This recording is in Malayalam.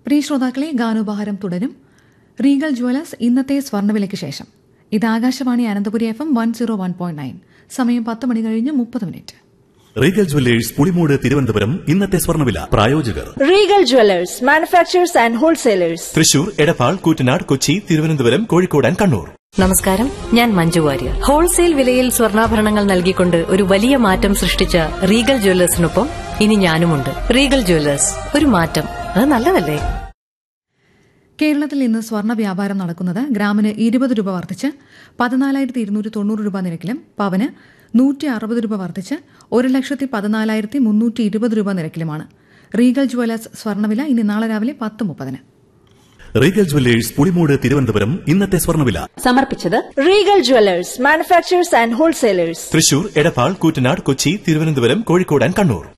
പ്രിയ ശ്രോതാക്കളെ ഗാനോപഹാരം തുടരും റീഗൽ ജ്വല്ലേഴ്സ് ഇന്നത്തെ സ്വർണ്ണവിലയ്ക്ക് ശേഷം ഇത് Akashvani Ananthapuri F M one zero one point nine സമയം പത്ത് മണി കഴിഞ്ഞ് മുപ്പത് minute Regal jewellers Pulimoodu Thiruvananthapuram ഇന്നത്തെ സ്വർണ്ണവില പ്രായോജകർ Regal Jewelers, manufacturers and wholesalers. Thrissur Edappal Koottanad Kochi Thiruvananthapuram Kozhikode and Kannur നമസ്കാരം ഞാൻ മഞ്ജു വാര്യർ ഹോൾസെയിൽ വിലയിൽ സ്വർണ്ണാഭരണങ്ങൾ നൽകിക്കൊണ്ട് ഒരു വലിയ മാറ്റം സൃഷ്ടിച്ച റീഗൽ ജ്വല്ലേഴ്സിനൊപ്പം ഇനി ഞാനുമുണ്ട് റീഗൽ ജ്വല്ലേഴ്സ് ഒരു മാറ്റം അത് നല്ലതല്ലേ കേരളത്തിൽ ഇന്ന് സ്വർണ്ണ വ്യാപാരം നടക്കുന്നത് ഗ്രാമിന് ഇരുപത് രൂപ വർദ്ധിച്ച് പതിനാലായിരത്തി ഇരുന്നൂറ്റി തൊണ്ണൂറ് രൂപ നിരക്കിലും പവന് നൂറ്റി അറുപത് രൂപ വർദ്ധിച്ച് ഒരു ലക്ഷത്തി പതിനാലായിരത്തി മുന്നൂറ്റി ഇരുപത് രൂപ നിരക്കിലുമാണ് റീഗൽ ജ്വല്ലേഴ്സ് സ്വർണ്ണവില ഇനി നാളെ രാവിലെ പത്ത് മുപ്പതിന് റീഗൽ ജ്വല്ലേഴ്സ് പുളിമൂട് തിരുവനന്തപുരം ഇന്നത്തെ സ്വർണ്ണവില സമർപ്പിച്ചത് Regal Jewelers, manufacturers and wholesalers. Thrissur Edappal Koottanad Kochi Thiruvananthapuram Kozhikode and Kannur